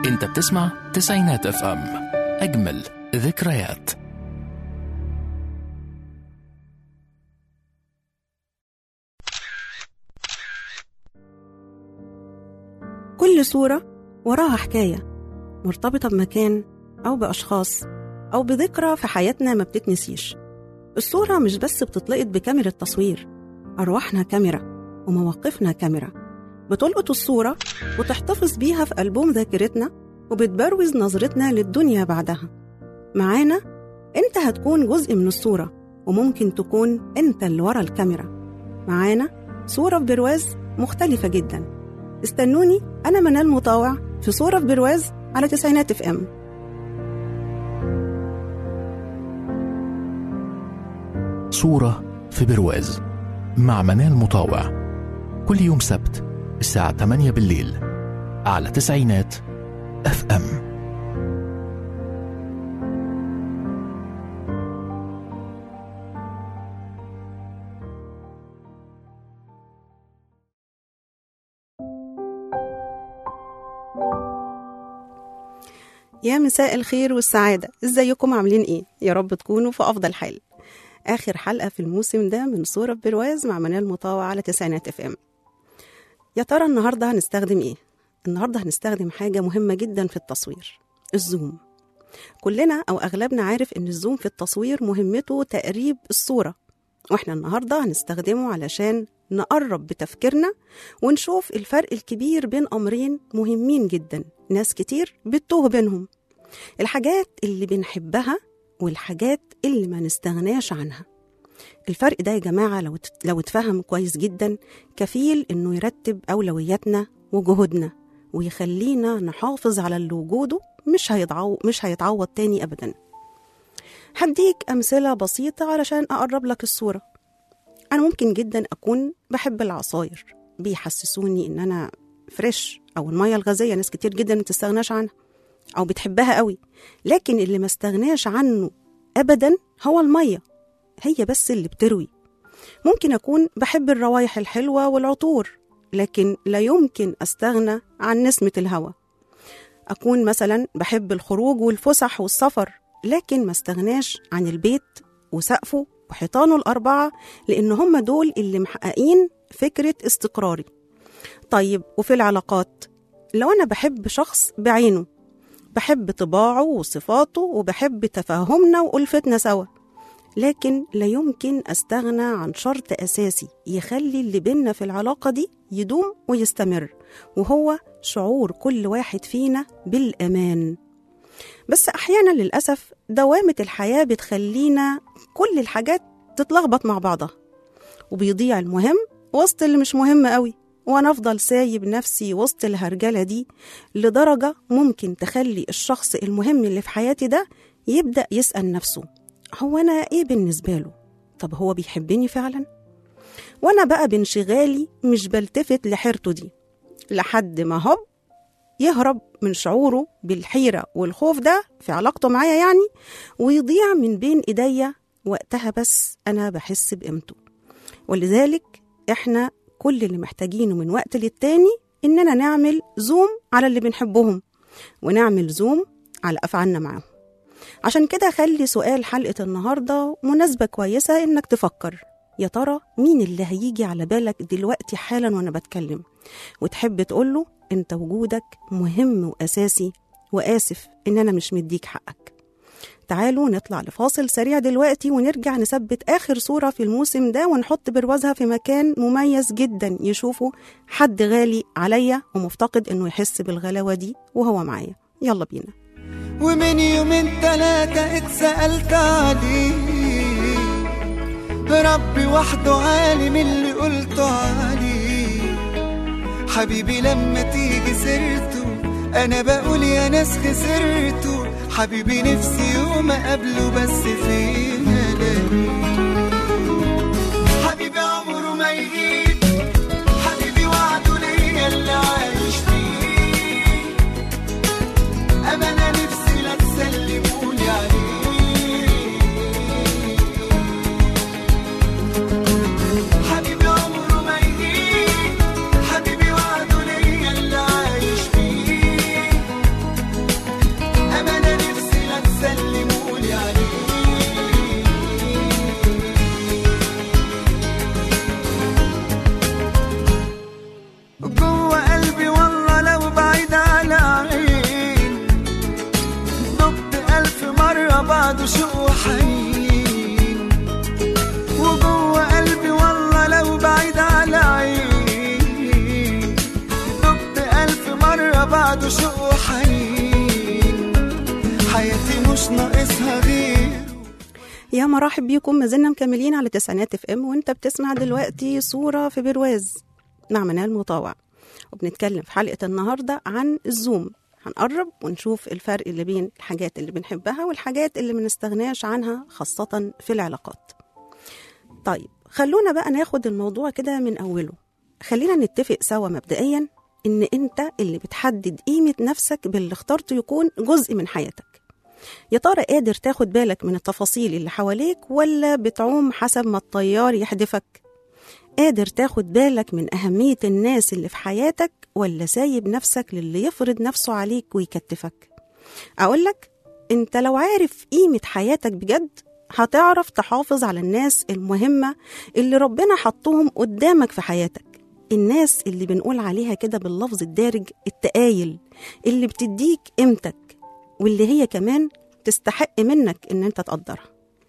انت بتسمع تسعينات اف ام اجمل ذكريات كل صورة وراها حكاية مرتبطة بمكان أو بأشخاص أو بذكرى في حياتنا ما بتتنسيش الصورة مش بس بتتلقط بكاميرا تصوير أرواحنا كاميرا ومواقفنا كاميرا بتلقط الصورة وتحتفظ بيها في ألبوم ذاكرتنا وبتبروز نظرتنا للدنيا بعدها معانا أنت هتكون جزء من الصورة وممكن تكون أنت اللي ورا الكاميرا معانا صورة في برواز مختلفة جدا استنوني أنا منال مطاوع في صورة في برواز على تسعينات اف ام صورة في برواز مع منال مطاوع كل يوم سبت الساعة 8 بالليل على تسعينات اف ام يا مساء الخير والسعادة ازيكم عاملين ايه يا رب تكونوا في أفضل حال آخر حلقة في الموسم ده من صورة برواز مع منال مطاوع على تسعينات اف ام يا ترى النهاردة هنستخدم ايه النهاردة هنستخدم حاجة مهمة جدا في التصوير الزوم كلنا أو أغلبنا عارف إن الزوم في التصوير مهمته تقريب الصورة واحنا النهاردة هنستخدمه علشان نقرب بتفكيرنا ونشوف الفرق الكبير بين أمرين مهمين جدا ناس كتير بتتوه بينهم الحاجات اللي بنحبها والحاجات اللي ما نستغناش عنها الفرق ده يا جماعة لو لو اتفهم كويس جدا كفيل إنه يرتب أولوياتنا وجهودنا ويخلينا نحافظ على اللي وجوده مش هيتعو... مش هيتعوض تاني أبدا هديك أمثلة بسيطة علشان أقرب لك الصورة أنا ممكن جدا أكون بحب العصاير بيحسسوني إن أنا فريش أو المية الغازية ناس كتير جدا ما تستغناش عنها أو بتحبها قوي لكن اللي ما استغناش عنه أبدا هو المية هي بس اللي بتروي ممكن أكون بحب الروايح الحلوة والعطور لكن لا يمكن أستغنى عن نسمة الهواء أكون مثلا بحب الخروج والفسح والسفر لكن ما استغناش عن البيت وسقفه وحيطانه الأربعة لأن هم دول اللي محققين فكرة استقراري طيب وفي العلاقات لو أنا بحب شخص بعينه بحب طباعه وصفاته وبحب تفاهمنا وألفتنا سوا لكن لا يمكن أستغنى عن شرط أساسي يخلي اللي بينا في العلاقة دي يدوم ويستمر وهو شعور كل واحد فينا بالأمان بس أحيانا للأسف دوامة الحياة بتخلينا كل الحاجات تتلخبط مع بعضها وبيضيع المهم وسط اللي مش مهم قوي وأنا أفضل سايب نفسي وسط الهرجلة دي لدرجة ممكن تخلي الشخص المهم اللي في حياتي ده يبدأ يسأل نفسه هو أنا إيه بالنسبة له؟ طب هو بيحبني فعلا؟ وأنا بقى بانشغالي مش بلتفت لحيرته دي لحد ما هوب يهرب من شعوره بالحيرة والخوف ده في علاقته معايا يعني ويضيع من بين إيديا وقتها بس أنا بحس بقيمته ولذلك إحنا كل اللي محتاجينه من وقت للتاني إننا نعمل زوم على اللي بنحبهم ونعمل زوم على أفعالنا معاهم عشان كده خلي سؤال حلقة النهاردة مناسبة كويسة إنك تفكر يا ترى مين اللي هيجي على بالك دلوقتي حالا وأنا بتكلم وتحب تقوله أنت وجودك مهم وأساسي وآسف إن أنا مش مديك حقك تعالوا نطلع لفاصل سريع دلوقتي ونرجع نثبت آخر صورة في الموسم ده ونحط بروازها في مكان مميز جدا يشوفه حد غالي عليا ومفتقد إنه يحس بالغلاوة دي وهو معايا يلا بينا ومن يومين تلاتة اتسألت عليه ربي وحده عالم اللي قلته عليه حبيبي لما تيجي سيرته انا بقول يا ناس خسرته حبيبي نفسي يوم اقابله بس فين الاقيه حبيبي عمره ما يغيب حبيبي وعده ليا اللي عايش فيه امانه نفسي لا تسلموني عليه حبيبي عمره ما يغيب حبيبي وعده ليا اللي عايش فيه مع بعض شوق وحنين حياتي مش ناقصها غيره يا مرحب بيكم ما زلنا مكملين على تسعينات اف ام وانت بتسمع دلوقتي صورة في برواز مع منال مطاوع وبنتكلم في حلقة النهاردة عن الزوم هنقرب ونشوف الفرق اللي بين الحاجات اللي بنحبها والحاجات اللي منستغناش عنها خاصة في العلاقات طيب خلونا بقى ناخد الموضوع كده من أوله خلينا نتفق سوا مبدئيا إن أنت اللي بتحدد قيمة نفسك باللي اخترته يكون جزء من حياتك يا ترى قادر تاخد بالك من التفاصيل اللي حواليك ولا بتعوم حسب ما الطيار يحدفك قادر تاخد بالك من أهمية الناس اللي في حياتك ولا سايب نفسك للي يفرض نفسه عليك ويكتفك أقولك أنت لو عارف قيمة حياتك بجد هتعرف تحافظ على الناس المهمة اللي ربنا حطهم قدامك في حياتك الناس اللي بنقول عليها كده باللفظ الدارج التقايل اللي بتديك قيمتك واللي هي كمان تستحق منك ان انت تقدرها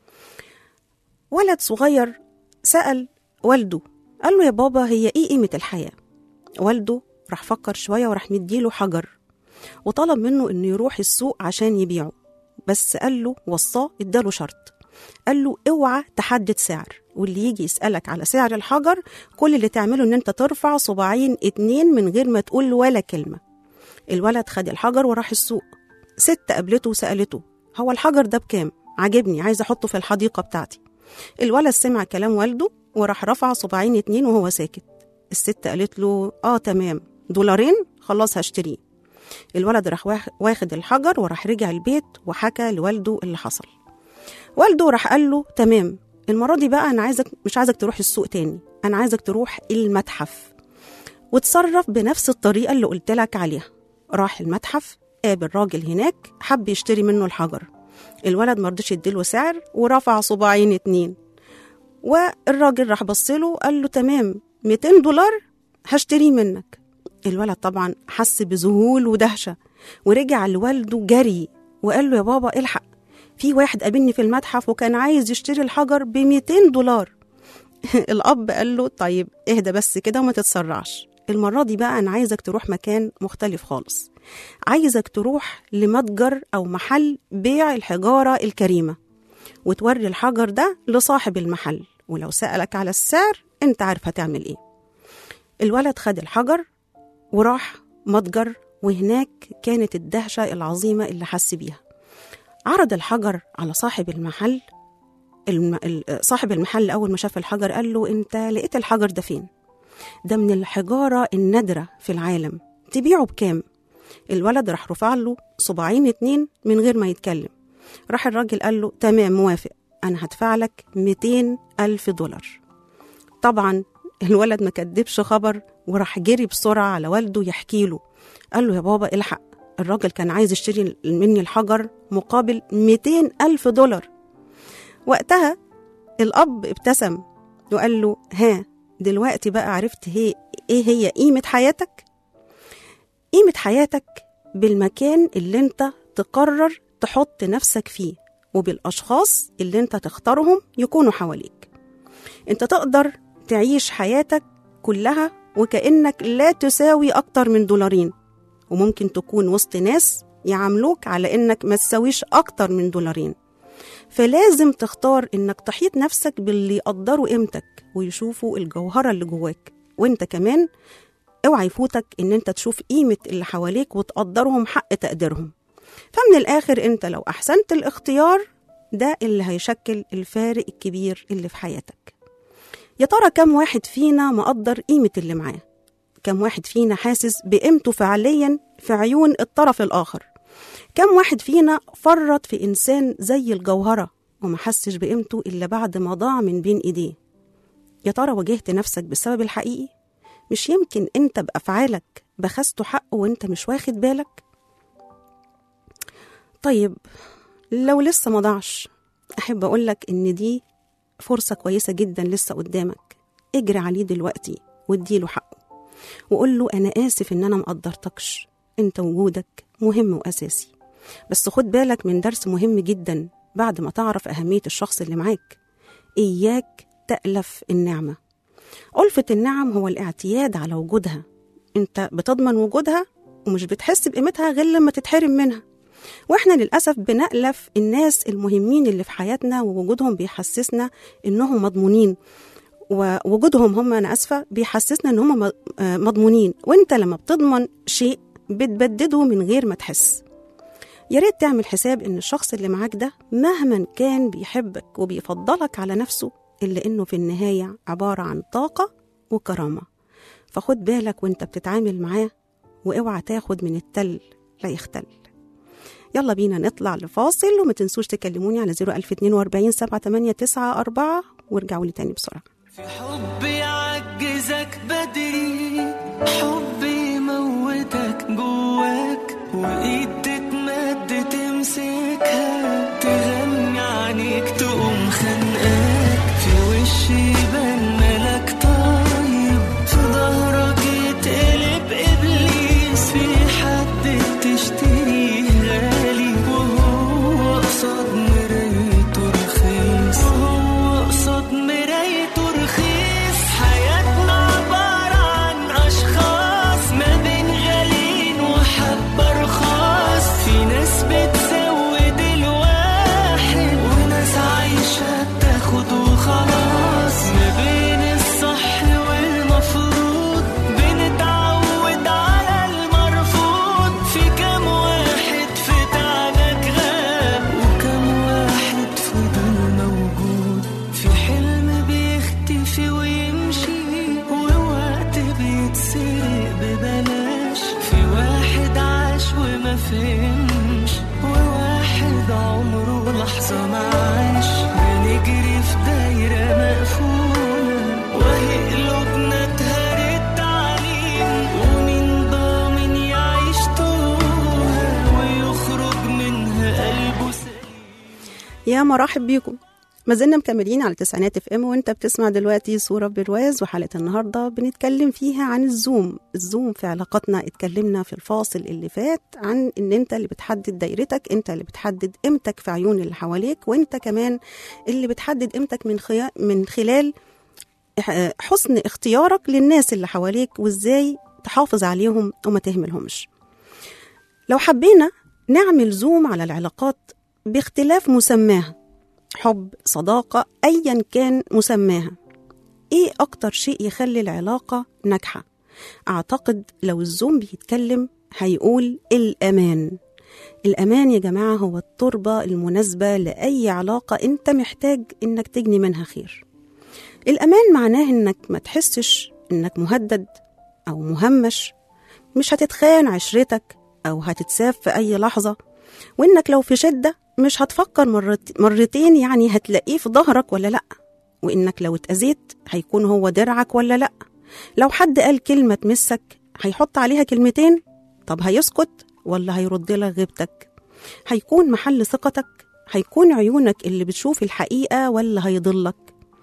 ولد صغير سأل والده قال له يا بابا هي ايه قيمة الحياة والده راح فكر شوية وراح مديله حجر وطلب منه انه يروح السوق عشان يبيعه بس قال له وصاه اداله شرط قال له اوعى تحدد سعر واللي يجي يسألك على سعر الحجر كل اللي تعمله ان انت ترفع صباعين اتنين من غير ما تقول ولا كلمة الولد خد الحجر وراح السوق ست قابلته وسألته هو الحجر ده بكام؟ عجبني عايز احطه في الحديقة بتاعتي الولد سمع كلام والده وراح رفع صباعين اتنين وهو ساكت الست قالت له اه تمام دولارين خلاص هشتريه الولد راح واخ- واخد الحجر وراح رجع البيت وحكى لوالده اللي حصل والده راح قال له تمام المرة دي بقى أنا عايزك مش عايزك تروح السوق تاني أنا عايزك تروح المتحف وتصرف بنفس الطريقة اللي قلت لك عليها راح المتحف قابل راجل هناك حب يشتري منه الحجر الولد مرضيش يديله سعر ورفع صباعين اتنين والراجل راح بصله قال له تمام 200 دولار هشتريه منك الولد طبعا حس بذهول ودهشة ورجع لوالده جري وقال له يا بابا الحق في واحد قابلني في المتحف وكان عايز يشتري الحجر ب 200 دولار الأب قال له طيب اهدى بس كده وما تتسرعش المرة دي بقى أنا عايزك تروح مكان مختلف خالص عايزك تروح لمتجر أو محل بيع الحجارة الكريمة وتوري الحجر ده لصاحب المحل ولو سألك على السعر انت عارف هتعمل ايه الولد خد الحجر وراح متجر وهناك كانت الدهشة العظيمة اللي حس بيها عرض الحجر على صاحب المحل الم... ال- صاحب المحل أول ما شاف الحجر قال له أنت لقيت الحجر ده فين؟ ده من الحجارة النادرة في العالم تبيعه بكام؟ الولد راح رفع له صباعين اتنين من غير ما يتكلم راح الراجل قال له تمام موافق أنا هدفع لك 200 ألف دولار طبعا الولد ما كدبش خبر وراح جري بسرعة على والده يحكي له قال له يا بابا الحق الراجل كان عايز يشتري مني الحجر مقابل 200 ألف دولار وقتها الأب ابتسم وقال له ها دلوقتي بقى عرفت هي ايه هي قيمة حياتك؟ قيمة حياتك بالمكان اللي انت تقرر تحط نفسك فيه وبالأشخاص اللي انت تختارهم يكونوا حواليك انت تقدر تعيش حياتك كلها وكأنك لا تساوي أكتر من دولارين وممكن تكون وسط ناس يعاملوك على إنك ما تساويش أكتر من دولارين فلازم تختار إنك تحيط نفسك باللي يقدروا قيمتك ويشوفوا الجوهرة اللي جواك وإنت كمان اوعى يفوتك إن أنت تشوف قيمة اللي حواليك وتقدرهم حق تقديرهم فمن الآخر أنت لو أحسنت الاختيار ده اللي هيشكل الفارق الكبير اللي في حياتك يا ترى كم واحد فينا مقدر قيمة اللي معاه كم واحد فينا حاسس بقيمته فعليا في عيون الطرف الآخر كم واحد فينا فرط في إنسان زي الجوهرة وما حسش بقيمته إلا بعد ما ضاع من بين إيديه يا ترى واجهت نفسك بالسبب الحقيقي مش يمكن أنت بأفعالك بخسته حقه وأنت مش واخد بالك طيب لو لسه ما ضاعش أحب أقولك إن دي فرصة كويسة جدا لسه قدامك اجري عليه دلوقتي واديله حقه وقول له أنا آسف إن أنا مقدرتكش أنت وجودك مهم وأساسي بس خد بالك من درس مهم جدا بعد ما تعرف أهمية الشخص اللي معاك إياك تألف النعمة ألفة النعم هو الاعتياد على وجودها أنت بتضمن وجودها ومش بتحس بقيمتها غير لما تتحرم منها واحنا للأسف بنألف الناس المهمين اللي في حياتنا ووجودهم بيحسسنا إنهم مضمونين ووجودهم هم أنا آسفة بيحسسنا إن هم م- آه مضمونين وإنت لما بتضمن شيء بتبدده من غير ما تحس يا ريت تعمل حساب إن الشخص اللي معاك ده مهما كان بيحبك وبيفضلك على نفسه إلا إنه في النهاية عبارة عن طاقة وكرامة فخد بالك وإنت بتتعامل معاه واوعى تاخد من التل لا يختل يلا بينا نطلع لفاصل وما تنسوش تكلموني على 01042 78994 وارجعوا لي تاني بسرعة في حب يعجزك بدري حب يموتك جواك وايد تتمد تمسكها تغني عنيك تقوم خانقاك في وش يبان ملك طيب في ظهرك يتقلب ابليس في حد بتشتريه غالي وهو قصاد مرايته رخيص وهو قصاد مرايته رخيص حياتنا عبارة عن أشخاص ما بين غاليين وحبة رخاص في ناس بتزود الواحد وناس عايشة بتاخد وخلاص ما بين الصح والمفروض بنتعود على المرفوض في كام واحد في تعبك غاب وكم واحد فضل موجود في حلم بيختفي ويمشي ووقت بيتسرق ببلاش في واحد عاش وما فهمش وواحد عمره لحظة ما عاش بنجري في دايرة مقفولة وهي قلوبنا اتهرت تعليم ومين ضامن يعيش توها ويخرج منها قلبه سليم يا مرحب بيكم ما زلنا مكملين على تسعينات اف ام وانت بتسمع دلوقتي صورة برواز وحلقة النهاردة بنتكلم فيها عن الزوم الزوم في علاقاتنا اتكلمنا في الفاصل اللي فات عن ان انت اللي بتحدد دايرتك انت اللي بتحدد قيمتك في عيون اللي حواليك وانت كمان اللي بتحدد قيمتك من خيا من خلال ح- حسن اختيارك للناس اللي حواليك وازاي تحافظ عليهم وما تهملهمش لو حبينا نعمل زوم على العلاقات باختلاف مسماها حب صداقة أيا كان مسماها إيه أكتر شيء يخلي العلاقة ناجحة؟ أعتقد لو الزوم بيتكلم هيقول الأمان الأمان يا جماعة هو التربة المناسبة لأي علاقة أنت محتاج إنك تجني منها خير الأمان معناه إنك ما تحسش إنك مهدد أو مهمش مش هتتخان عشرتك أو هتتساب في أي لحظة وإنك لو في شدة مش هتفكر مرت مرتين يعني هتلاقيه في ظهرك ولا لأ وإنك لو اتأذيت هيكون هو درعك ولا لأ لو حد قال كلمة تمسك هيحط عليها كلمتين طب هيسكت ولا هيرد لك غيبتك هيكون محل ثقتك هيكون عيونك اللي بتشوف الحقيقة ولا هيضلك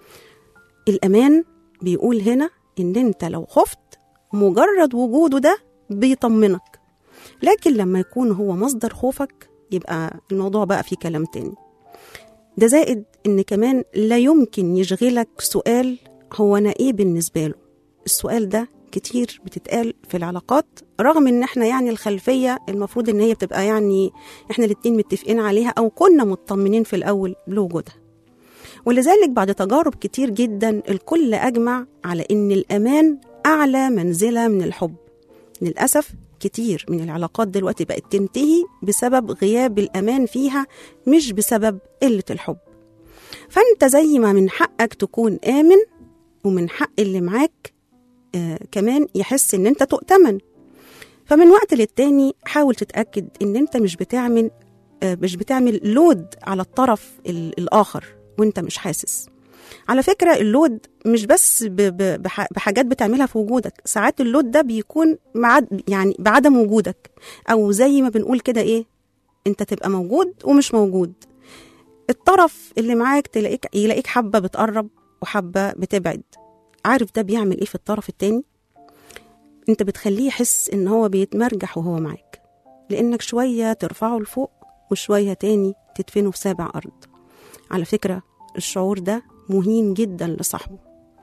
الأمان بيقول هنا إن أنت لو خفت مجرد وجوده ده بيطمنك لكن لما يكون هو مصدر خوفك يبقى الموضوع بقى فيه كلام تاني ده زائد إن كمان لا يمكن يشغلك سؤال هو أنا إيه بالنسبة له السؤال ده كتير بتتقال في العلاقات رغم ان احنا يعني الخلفيه المفروض ان هي بتبقى يعني احنا الاتنين متفقين عليها او كنا مطمنين في الاول لوجودها ولذلك بعد تجارب كتير جدا الكل اجمع على ان الامان اعلى منزله من الحب للاسف كتير من العلاقات دلوقتي بقت تنتهي بسبب غياب الامان فيها مش بسبب قله الحب فانت زي ما من حقك تكون امن ومن حق اللي معاك آه كمان يحس ان انت تؤتمن فمن وقت للتاني حاول تتاكد ان انت مش بتعمل آه مش بتعمل لود على الطرف ال- الاخر وانت مش حاسس على فكرة اللود مش بس ب- ب- بح- بحاجات بتعملها في وجودك ساعات اللود ده بيكون مع يعني بعدم وجودك أو زي ما بنقول كده إيه أنت تبقى موجود ومش موجود الطرف اللي معاك تلاقيك يلاقيك حبة بتقرب وحبة بتبعد عارف ده بيعمل إيه في الطرف التاني أنت بتخليه يحس إن هو بيتمرجح وهو معاك لأنك شوية ترفعه لفوق وشوية تاني تدفنه في سابع أرض على فكرة الشعور ده مهين جدا لصاحبه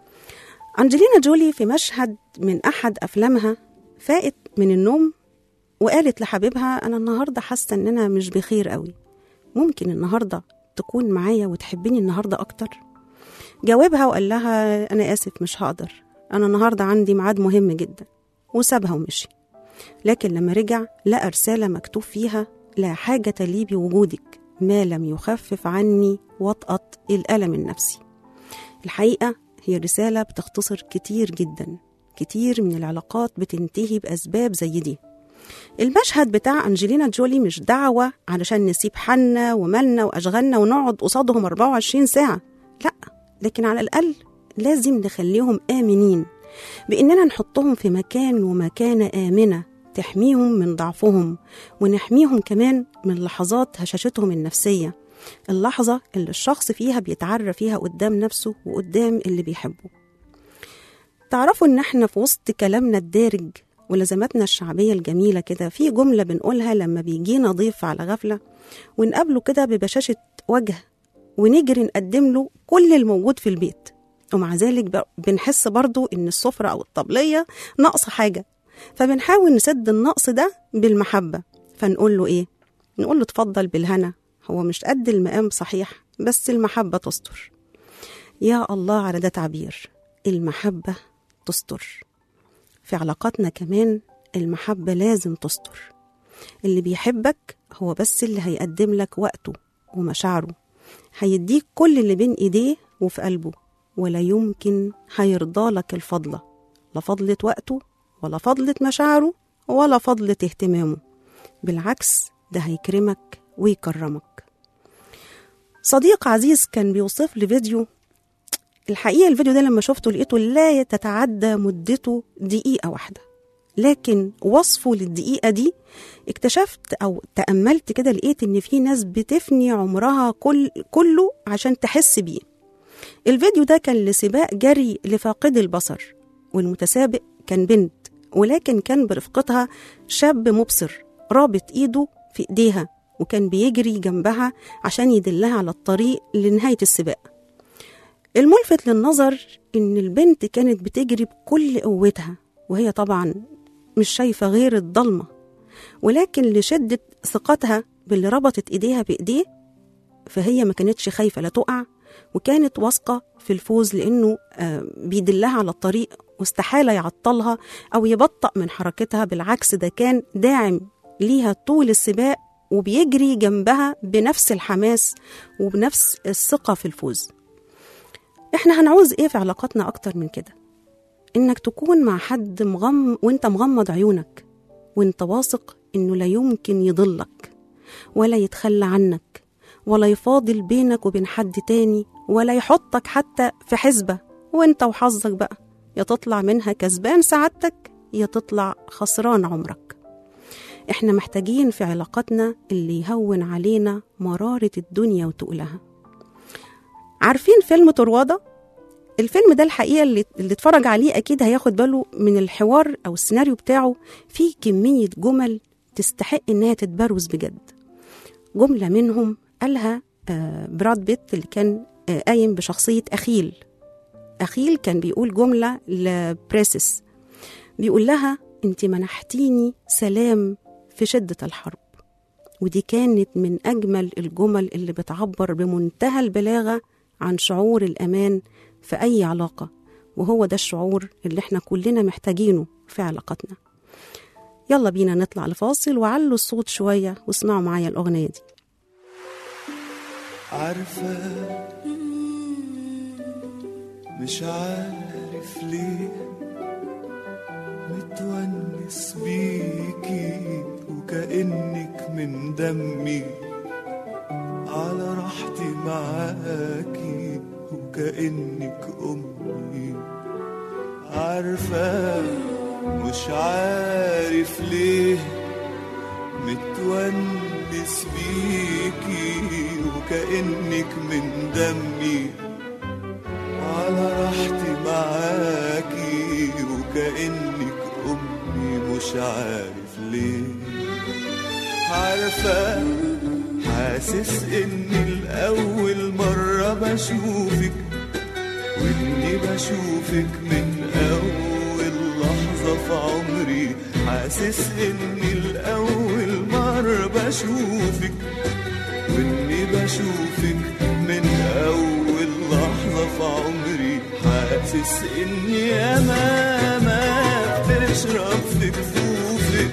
أنجلينا جولي في مشهد من أحد أفلامها فاقت من النوم وقالت لحبيبها أنا النهاردة حاسة إن أنا مش بخير قوي ممكن النهاردة تكون معايا وتحبني النهاردة أكتر جاوبها وقال لها أنا آسف مش هقدر أنا النهاردة عندي ميعاد مهم جدا وسابها ومشي لكن لما رجع لقى رسالة مكتوب فيها لا حاجة لي بوجودك ما لم يخفف عني وطأة الألم النفسي الحقيقة هي رسالة بتختصر كتير جدا كتير من العلاقات بتنتهي بأسباب زي دي المشهد بتاع أنجلينا جولي مش دعوة علشان نسيب حالنا ومالنا وأشغالنا ونقعد قصادهم 24 ساعة لا لكن على الأقل لازم نخليهم آمنين بإننا نحطهم في مكان ومكانة آمنة تحميهم من ضعفهم ونحميهم كمان من لحظات هشاشتهم النفسية اللحظة اللي الشخص فيها بيتعرى فيها قدام نفسه وقدام اللي بيحبه تعرفوا إن إحنا في وسط كلامنا الدارج ولزماتنا الشعبية الجميلة كده في جملة بنقولها لما بيجينا ضيف على غفلة ونقابله كده ببشاشة وجه ونجري نقدم له كل الموجود في البيت ومع ذلك ب- بنحس برضو إن السفرة أو الطبلية ناقصة حاجة فبنحاول نسد النقص ده بالمحبة فنقول له إيه؟ نقول له اتفضل بالهنا هو مش قد المقام صحيح بس المحبة تستر يا الله على ده تعبير المحبة تستر في علاقاتنا كمان المحبة لازم تستر اللي بيحبك هو بس اللي هيقدم لك وقته ومشاعره هيديك كل اللي بين ايديه وفي قلبه ولا يمكن هيرضى لك الفضلة لا فضلة وقته ولا فضلة مشاعره ولا فضلة اهتمامه بالعكس ده هيكرمك ويكرمك صديق عزيز كان بيوصف لي فيديو الحقيقة الفيديو ده لما شفته لقيته لا تتعدى مدته دقيقة واحدة لكن وصفه للدقيقة دي اكتشفت أو تأملت كده لقيت إن في ناس بتفني عمرها كل كله عشان تحس بيه الفيديو ده كان لسباق جري لفاقد البصر والمتسابق كان بنت ولكن كان برفقتها شاب مبصر رابط ايده في ايديها وكان بيجري جنبها عشان يدلها على الطريق لنهاية السباق الملفت للنظر إن البنت كانت بتجري بكل قوتها وهي طبعا مش شايفة غير الضلمة ولكن لشدة ثقتها باللي ربطت إيديها بإيديه فهي ما كانتش خايفة لا تقع وكانت واثقة في الفوز لأنه آه، بيدلها على الطريق واستحالة يعطلها أو يبطأ من حركتها بالعكس ده كان داعم ليها طول السباق وبيجري جنبها بنفس الحماس وبنفس الثقة في الفوز احنا هنعوز ايه في علاقاتنا اكتر من كده انك تكون مع حد مغم وانت مغمض عيونك وانت واثق انه لا يمكن يضلك ولا يتخلى عنك ولا يفاضل بينك وبين حد تاني ولا يحطك حتى في حسبة وانت وحظك بقى يا تطلع منها كسبان سعادتك يا تطلع خسران عمرك احنا محتاجين في علاقاتنا اللي يهون علينا مرارة الدنيا وتقلها عارفين فيلم طروادة؟ الفيلم ده الحقيقة اللي, اللي اتفرج عليه أكيد هياخد باله من الحوار أو السيناريو بتاعه فيه كمية جمل تستحق إنها تتبروز بجد جملة منهم قالها آه، براد بيت اللي كان آه، قايم بشخصية أخيل أخيل كان بيقول جملة لبريسس بيقول لها أنت منحتيني سلام في شدة الحرب ودي كانت من أجمل الجمل اللي بتعبر بمنتهى البلاغة عن شعور الأمان في أي علاقة وهو ده الشعور اللي احنا كلنا محتاجينه في علاقتنا يلا بينا نطلع لفاصل وعلوا الصوت شوية واسمعوا معايا الأغنية دي عارفة مش عارف ليه متونس بيكي وكأنك من دمي على راحتي معاكي وكأنك أمي عارفة مش عارف ليه متونس بيكي وكأنك من دمي على راحتي معاكي وكأنك أمي مش عارف ليه عارفة حاسس إني الأول مرة بشوفك وإني بشوفك من أول لحظة في عمري حاسس حاسس اني الاول مرة بشوفك واني بشوفك من اول لحظة في عمري حاسس اني امامك بتشرب في كفوفك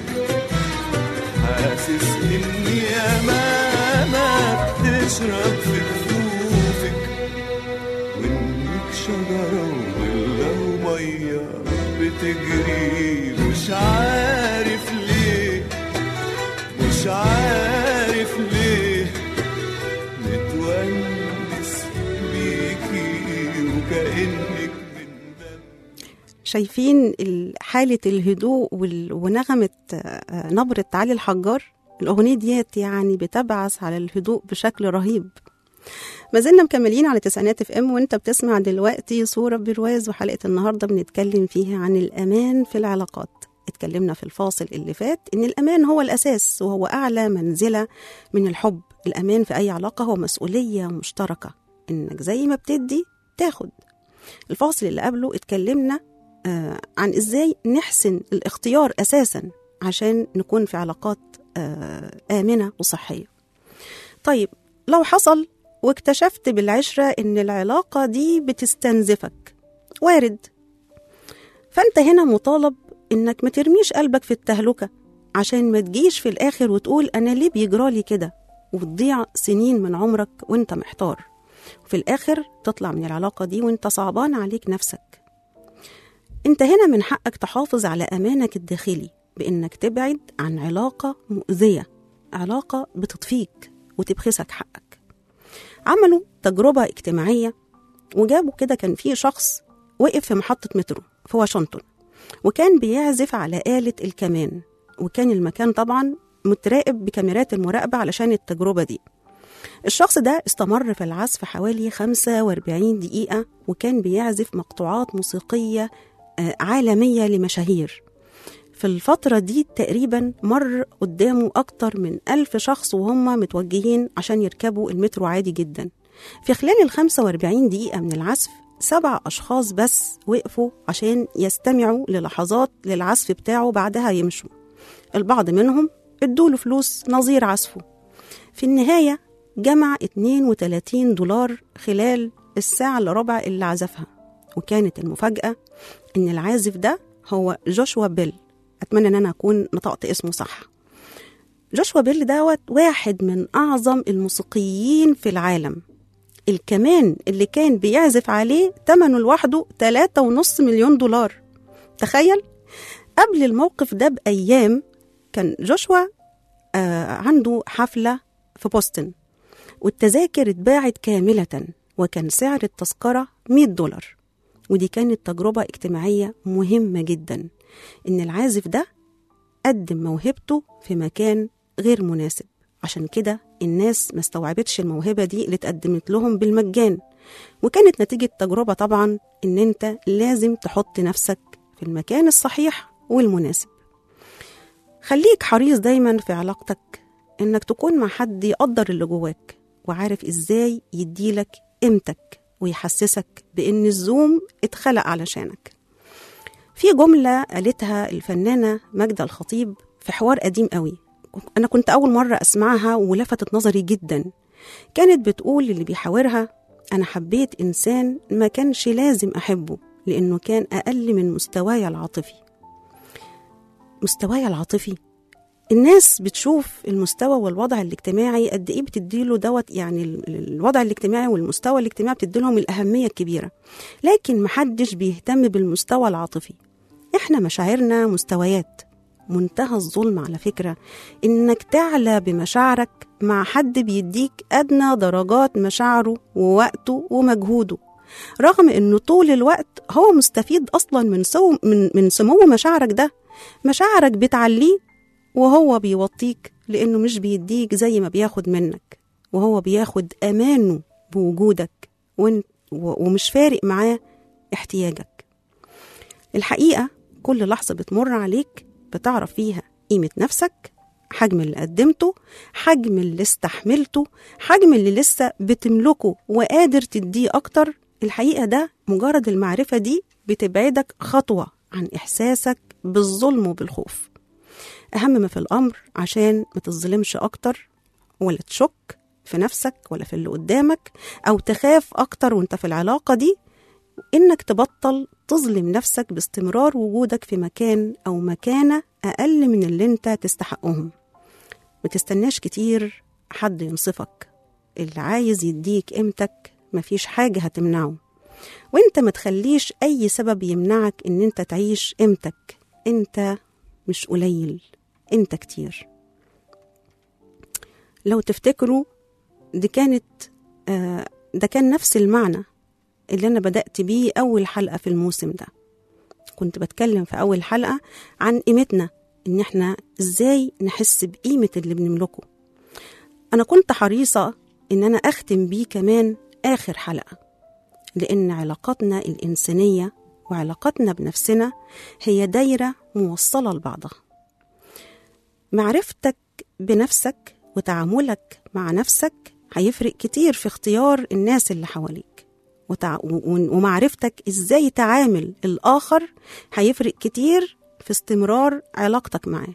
حاسس اني امامك بتشرب في كفوفك وانك شجرة ولا مية بتجري مش عارف ليه مش عارف ليه متونس بيكي وكأنك من دم شايفين ال- حالة الهدوء وال- ونغمة آه، نبرة علي الحجار الأغنية ديت يعني بتبعث على الهدوء بشكل رهيب ما زلنا مكملين على تسعينات اف ام وانت بتسمع دلوقتي صورة برواز وحلقة النهاردة بنتكلم فيها عن الأمان في العلاقات اتكلمنا في الفاصل اللي فات ان الأمان هو الأساس وهو أعلى منزلة من الحب الأمان في أي علاقة هو مسؤولية مشتركة انك زي ما بتدي تاخد الفاصل اللي قبله اتكلمنا آه، عن ازاي نحسن الاختيار اساسا عشان نكون في علاقات آه، امنه وصحيه. طيب لو حصل واكتشفت بالعشره ان العلاقه دي بتستنزفك وارد فانت هنا مطالب انك ما ترميش قلبك في التهلكه عشان ما تجيش في الاخر وتقول انا ليه بيجرالي كده وتضيع سنين من عمرك وانت محتار وفي الاخر تطلع من العلاقه دي وانت صعبان عليك نفسك انت هنا من حقك تحافظ على امانك الداخلي بانك تبعد عن علاقه مؤذيه علاقه بتطفيك وتبخسك حقك عملوا تجربه اجتماعيه وجابوا كده كان في شخص وقف في محطه مترو في واشنطن وكان بيعزف على آلة الكمان وكان المكان طبعا متراقب بكاميرات المراقبة علشان التجربة دي الشخص ده استمر في العزف حوالي 45 دقيقة وكان بيعزف مقطوعات موسيقية آه، عالمية لمشاهير في الفترة دي تقريبا مر قدامه أكتر من ألف شخص وهم متوجهين عشان يركبوا المترو عادي جدا في خلال ال 45 دقيقة من العزف سبع أشخاص بس وقفوا عشان يستمعوا للحظات للعزف بتاعه بعدها يمشوا البعض منهم ادوله فلوس نظير عزفه في النهاية جمع 32 دولار خلال الساعة إلا ربع اللي عزفها وكانت المفاجأة إن العازف ده هو جوشوا بيل أتمنى إن أنا أكون نطقت اسمه صح جوشوا بيل دوت واحد من أعظم الموسيقيين في العالم الكمان اللي كان بيعزف عليه تمنه لوحده 3.5 مليون دولار تخيل قبل الموقف ده بأيام كان جوشوا آه عنده حفلة في بوسطن والتذاكر اتباعت كاملة وكان سعر التذكرة 100 دولار ودي كانت تجربة اجتماعية مهمة جدا إن العازف ده قدم موهبته في مكان غير مناسب عشان كده الناس ما استوعبتش الموهبة دي اللي اتقدمت لهم بالمجان وكانت نتيجة تجربة طبعا إن أنت لازم تحط نفسك في المكان الصحيح والمناسب خليك حريص دايما في علاقتك إنك تكون مع حد يقدر اللي جواك وعارف إزاي يديلك قيمتك ويحسسك بإن الزوم اتخلق علشانك في جملة قالتها الفنانة ماجدة الخطيب في حوار قديم قوي أنا كنت أول مرة أسمعها ولفتت نظري جدا كانت بتقول اللي بيحاورها أنا حبيت إنسان ما كانش لازم أحبه لأنه كان أقل من مستواي العاطفي مستواي العاطفي الناس بتشوف المستوى والوضع الاجتماعي قد ايه بتديله دوت يعني ال- الوضع الاجتماعي والمستوى الاجتماعي بتديلهم الاهميه الكبيره لكن محدش بيهتم بالمستوى العاطفي احنا مشاعرنا مستويات منتهى الظلم على فكره انك تعلى بمشاعرك مع حد بيديك ادنى درجات مشاعره ووقته ومجهوده رغم انه طول الوقت هو مستفيد اصلا من سو من من سمو مشاعرك ده مشاعرك بتعليه وهو بيوطيك لانه مش بيديك زي ما بياخد منك وهو بياخد امانه بوجودك وإن- و- ومش فارق معاه احتياجك الحقيقه كل لحظه بتمر عليك بتعرف فيها قيمه نفسك حجم اللي قدمته حجم اللي استحملته حجم اللي لسه بتملكه وقادر تديه اكتر الحقيقه ده مجرد المعرفه دي بتبعدك خطوه عن احساسك بالظلم وبالخوف أهم ما في الأمر عشان ما تظلمش أكتر ولا تشك في نفسك ولا في اللي قدامك أو تخاف أكتر وانت في العلاقة دي إنك تبطل تظلم نفسك باستمرار وجودك في مكان أو مكانة أقل من اللي انت تستحقهم ما تستناش كتير حد ينصفك اللي عايز يديك قيمتك مفيش حاجة هتمنعه وانت ما تخليش أي سبب يمنعك إن انت تعيش قيمتك انت مش قليل انت كتير لو تفتكروا دي كانت آه ده كان نفس المعنى اللي أنا بدأت بيه أول حلقة في الموسم ده كنت بتكلم في أول حلقة عن قيمتنا إن إحنا إزاي نحس بقيمة اللي بنملكه أنا كنت حريصة إن أنا أختم بيه كمان آخر حلقة لأن علاقاتنا الإنسانية وعلاقاتنا بنفسنا هي دايرة موصلة لبعضها معرفتك بنفسك وتعاملك مع نفسك هيفرق كتير في اختيار الناس اللي حواليك وتع... ومعرفتك ازاي تعامل الآخر هيفرق كتير في استمرار علاقتك معاه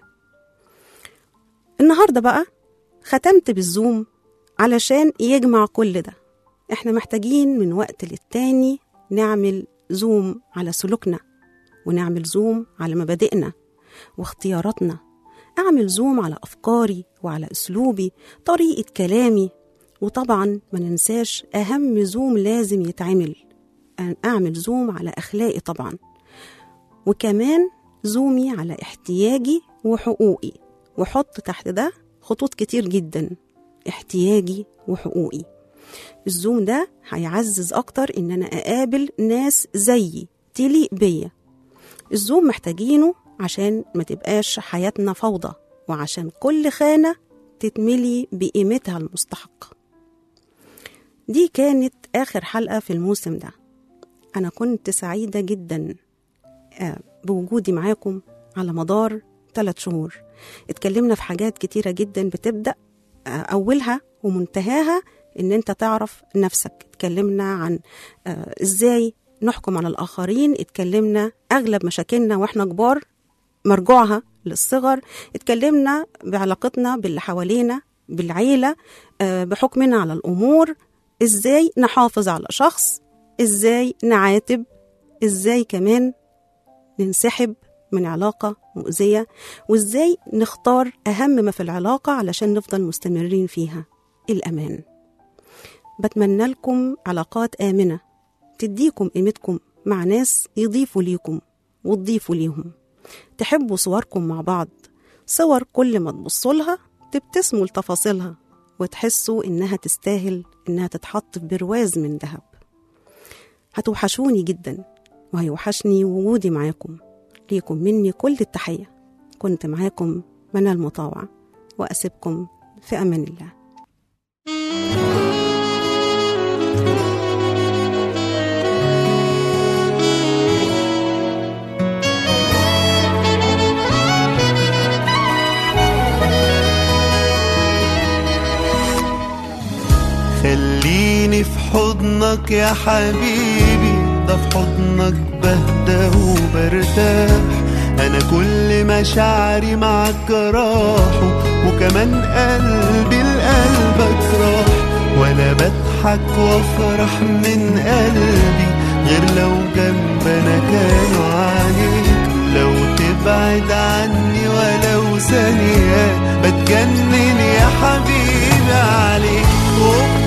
النهاردة بقى ختمت بالزوم علشان يجمع كل ده احنا محتاجين من وقت للتاني نعمل زوم على سلوكنا ونعمل زوم على مبادئنا واختياراتنا اعمل زوم على افكاري وعلى اسلوبي طريقه كلامي وطبعا ما ننساش اهم زوم لازم يتعمل أن اعمل زوم على اخلاقي طبعا وكمان زومي على احتياجي وحقوقي وحط تحت ده خطوط كتير جدا احتياجي وحقوقي الزوم ده هيعزز اكتر ان انا اقابل ناس زيي تليق بيا الزوم محتاجينه عشان ما تبقاش حياتنا فوضى وعشان كل خانة تتملي بقيمتها المستحقة دي كانت آخر حلقة في الموسم ده أنا كنت سعيدة جدا بوجودي معاكم على مدار ثلاث شهور اتكلمنا في حاجات كتيرة جدا بتبدأ أولها ومنتهاها إن أنت تعرف نفسك اتكلمنا عن إزاي نحكم على الآخرين اتكلمنا أغلب مشاكلنا وإحنا كبار مرجوعها للصغر اتكلمنا بعلاقتنا باللي حوالينا بالعيلة بحكمنا على الأمور إزاي نحافظ على شخص إزاي نعاتب إزاي كمان ننسحب من علاقة مؤذية وإزاي نختار أهم ما في العلاقة علشان نفضل مستمرين فيها الأمان بتمنى لكم علاقات آمنة تديكم قيمتكم مع ناس يضيفوا ليكم وتضيفوا ليهم تحبوا صوركم مع بعض صور كل ما تبصوا لها تبتسموا لتفاصيلها وتحسوا إنها تستاهل إنها تتحط في برواز من ذهب هتوحشوني جدا وهيوحشني وجودي معاكم ليكم مني كل التحية كنت معاكم منى المطاوع وأسيبكم في أمان الله خليني في حضنك يا حبيبي ده في حضنك بهدى وبرتاح انا كل مشاعري معك راحوا وكمان قلبي لقلبك راح وانا بضحك وافرح من قلبي غير لو جنبنا كانوا عليك لو تبعد عني ولو ثانية بتجنن يا حبيبي عليك